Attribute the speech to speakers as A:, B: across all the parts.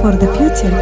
A: for the future.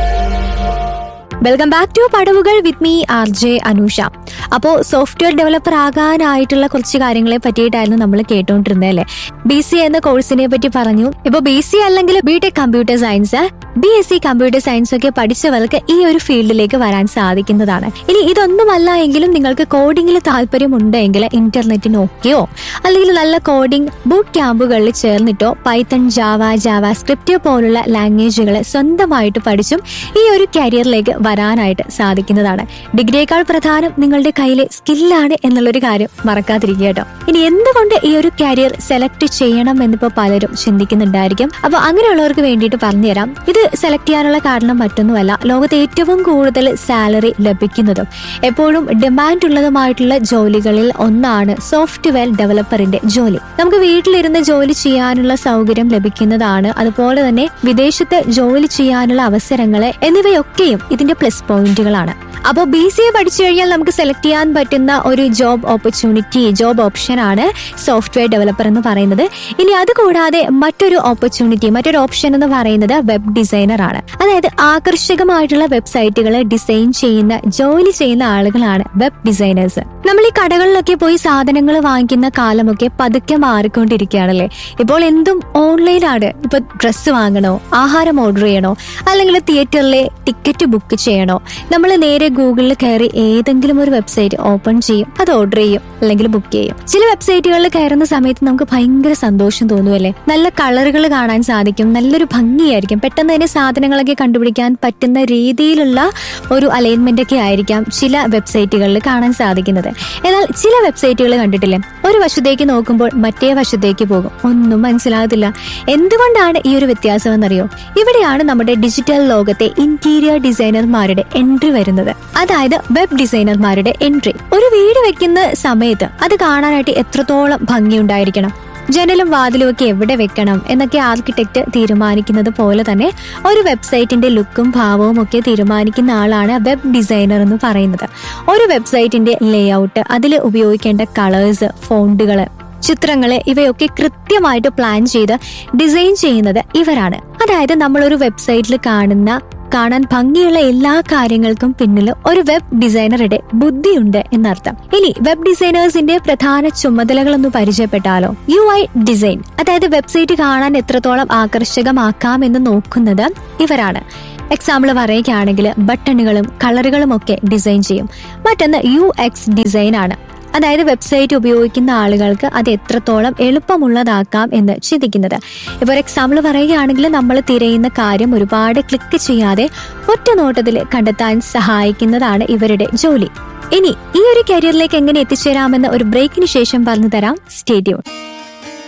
B: Welcome back to Padavukal with me R J Anusha അപ്പോൾ software developer ആകാനായിട്ടുള്ള കുറച്ച് കാര്യങ്ങളെ പറ്റിയിട്ടായിരുന്നു നമ്മൾ കേട്ടോണ്ടിരുന്നത് അല്ലേ ബി സി എന്ന കോഴ്സിനെ പറ്റി പറഞ്ഞു ഇപ്പൊ ബി സി അല്ലെങ്കിൽ B tech computer science B S C computer science ഒക്കെ പഠിച്ചവർക്ക് ഈ ഒരു ഫീൽഡിലേക്ക് വരാൻ സാധിക്കുന്നതാണ് ഇനി ഇതൊന്നുമല്ല എങ്കിലും നിങ്ങൾക്ക് കോഡിംഗിൽ താല്പര്യമുണ്ടെങ്കിൽ ഇന്റർനെറ്റ് നോക്കിയോ അല്ലെങ്കിൽ നല്ല കോഡിംഗ് ബൂട്ട് ക്യാമ്പുകളിൽ ചേർന്നിട്ടോ പൈത്തൺ ജാവ ജാവ സ്ക്രിപ്റ്റ് പോലുള്ള ലാംഗ്വേജുകൾ സ്വന്തമായിട്ട് പഠിച്ചും ഈ ഒരു കരിയറിലേക്ക് വരാനായിട്ട് സാധിക്കുന്നതാണ് ഡിഗ്രിയേക്കാൾ പ്രധാനം നിങ്ങളുടെ കയ്യിലെ സ്കില്ലാണ് എന്നുള്ളൊരു കാര്യം മറക്കാതിരിക്കുക കേട്ടോ ഇനി എന്തുകൊണ്ട് ഈ ഒരു കരിയർ സെലക്ട് ചെയ്യണം എന്നിപ്പോ പലരും ചിന്തിക്കുന്നുണ്ടായിരിക്കും അപ്പൊ അങ്ങനെയുള്ളവർക്ക് വേണ്ടിയിട്ട് പറഞ്ഞുതരാം ഇത് സെലക്ട് ചെയ്യാനുള്ള കാരണം മറ്റൊന്നുമല്ല ലോകത്ത് ഏറ്റവും കൂടുതൽ സാലറി ലഭിക്കുന്നതും എപ്പോഴും ഡിമാൻഡ് ഉള്ളതുമായിട്ടുള്ള ജോലികളിൽ ഒന്നാണ് സോഫ്റ്റ്വെയർ ഡെവലപ്പറിന്റെ ജോലി നമുക്ക് വീട്ടിലിരുന്ന് ജോലി ചെയ്യാനുള്ള സൗകര്യം ലഭിക്കുന്നതാണ് അതുപോലെ തന്നെ വിദേശത്ത് ജോലി ചെയ്യാനുള്ള അവസരങ്ങൾ എന്നിവയൊക്കെയും ഇതിന്റെ പ്ലസ് പോയിന്റുകളാണ് അപ്പോൾ ബി സി എ പഠിച്ചു കഴിഞ്ഞാൽ നമുക്ക് സെലക്ട് ചെയ്യാൻ പറ്റുന്ന ഒരു ജോബ് ഓപ്പർച്യൂണിറ്റി ജോബ് ഓപ്ഷൻ ആണ് സോഫ്റ്റ്വെയർ ഡെവലപ്പർ എന്ന് പറയുന്നത് ഇനി അതുകൂടാതെ മറ്റൊരു ഓപ്പർച്യൂണിറ്റി മറ്റൊരു ഓപ്ഷൻ എന്ന് പറയുന്നത് വെബ് ഡിസൈനർ ആണ് അതായത് ആകർഷകമായിട്ടുള്ള വെബ്സൈറ്റുകൾ ഡിസൈൻ ചെയ്യുന്ന ജോലി ചെയ്യുന്ന ആളുകളാണ് വെബ് ഡിസൈനേഴ്സ് നമ്മൾ ഈ കടകളിലൊക്കെ പോയി സാധനങ്ങൾ വാങ്ങിക്കുന്ന കാലമൊക്കെ പതുക്കെ മാറിക്കൊണ്ടിരിക്കുകയാണല്ലേ ഇപ്പോൾ എന്തും ഓൺലൈനാണ് ഇപ്പൊ ഡ്രസ്സ് വാങ്ങണോ ആഹാരം ഓർഡർ ചെയ്യണോ അല്ലെങ്കിൽ തിയേറ്ററിലെ ടിക്കറ്റ് ബുക്ക് ചെയ്യണോ നമ്മൾ നേരെ ഗൂഗിളിൽ കയറി ഏതെങ്കിലും ഒരു വെബ്സൈറ്റ് ഓപ്പൺ ചെയ്യും അത് ഓർഡർ ചെയ്യും അല്ലെങ്കിൽ ബുക്ക് ചെയ്യും ചില വെബ്സൈറ്റുകളിൽ കയറുന്ന സമയത്ത് നമുക്ക് ഭയങ്കര സന്തോഷം തോന്നുമല്ലേ നല്ല കളറുകൾ കാണാൻ സാധിക്കും നല്ലൊരു ഭംഗിയായിരിക്കും പെട്ടെന്ന് തന്നെ സാധനങ്ങളൊക്കെ കണ്ടുപിടിക്കാൻ പറ്റുന്ന രീതിയിലുള്ള ഒരു അലൈൻമെന്റ് ഒക്കെ ആയിരിക്കാം ചില വെബ്സൈറ്റുകളിൽ കാണാൻ സാധിക്കുന്നത് എന്നാൽ ചില വെബ്സൈറ്റുകൾ കണ്ടിട്ടില്ലേ ഒരു വശത്തേക്ക് നോക്കുമ്പോൾ മറ്റേ വശത്തേക്ക് പോകും ഒന്നും മനസ്സിലാകത്തില്ല എന്തുകൊണ്ടാണ് ഈ ഒരു വ്യത്യാസം എന്നറിയോ ഇവിടെയാണ് നമ്മുടെ ഡിജിറ്റൽ ലോകത്തെ ഇന്റീരിയർ ഡിസൈനർമാരുടെ എൻട്രി വരുന്നത് അതായത് വെബ് ഡിസൈനർമാരുടെ എൻട്രി ഒരു വീട് വെക്കുന്ന സമയത്ത് അത് കാണാനായിട്ട് എത്രത്തോളം ഭംഗിയുണ്ടായിരിക്കണം ജനലും വാതിലും ഒക്കെ എവിടെ വെക്കണം എന്നൊക്കെ ആർക്കിടെക്ട് തീരുമാനിക്കുന്നത് പോലെ തന്നെ ഒരു വെബ്സൈറ്റിന്റെ ലുക്കും ഭാവവും ഒക്കെ തീരുമാനിക്കുന്ന ആളാണ് വെബ് ഡിസൈനർ എന്ന് പറയുന്നത് ഒരു വെബ്സൈറ്റിന്റെ ലേഔട്ട് അതിൽ ഉപയോഗിക്കേണ്ട കളേഴ്സ് ഫോണ്ടുകള് ചിത്രങ്ങള് ഇവയൊക്കെ കൃത്യമായിട്ട് പ്ലാൻ ചെയ്ത് ഡിസൈൻ ചെയ്യുന്നത് ഇവരാണ് അതായത് നമ്മൾ ഒരു വെബ്സൈറ്റിൽ കാണുന്ന കാണാൻ ഭംഗിയുള്ള എല്ലാ കാര്യങ്ങൾക്കും പിന്നിൽ ഒരു വെബ് ഡിസൈനറുടെ ബുദ്ധിയുണ്ട് എന്നർത്ഥം ഇനി വെബ് ഡിസൈനേഴ്സിന്റെ പ്രധാന ചുമതലകൾ ഒന്ന് പരിചയപ്പെട്ടാലോ യു ഐ ഡിസൈൻ അതായത് വെബ്സൈറ്റ് കാണാൻ എത്രത്തോളം ആകർഷകമാക്കാം എന്ന് നോക്കുന്നത് ഇവരാണ് എക്സാമ്പിൾ പറയുകയാണെങ്കിൽ ബട്ടണുകളും കളറുകളും ഒക്കെ ഡിസൈൻ ചെയ്യും മറ്റൊന്ന് യു എക്സ് ഡിസൈൻ ആണ് അതായത് വെബ്സൈറ്റ് ഉപയോഗിക്കുന്ന ആളുകൾക്ക് അത് എത്രത്തോളം എളുപ്പമുള്ളതാക്കാം എന്ന് ചിന്തിക്കുന്നത് ഇപ്പോൾ ഒരു എക്സാമ്പിൾ പറയുകയാണെങ്കിൽ നമ്മൾ തിരയുന്ന കാര്യം ഒരുപാട് ക്ലിക്ക് ചെയ്യാതെ ഒറ്റ നോട്ടത്തിൽ കണ്ടെത്താൻ സഹായിക്കുന്നതാണ് ഇവരുടെ ജോലി ഇനി ഈ ഒരു കരിയറിലേക്ക് എങ്ങനെ എത്തിച്ചേരാമെന്ന് ഒരു ബ്രേക്കിന് ശേഷം പറഞ്ഞു തരാം സ്റ്റേഡിയം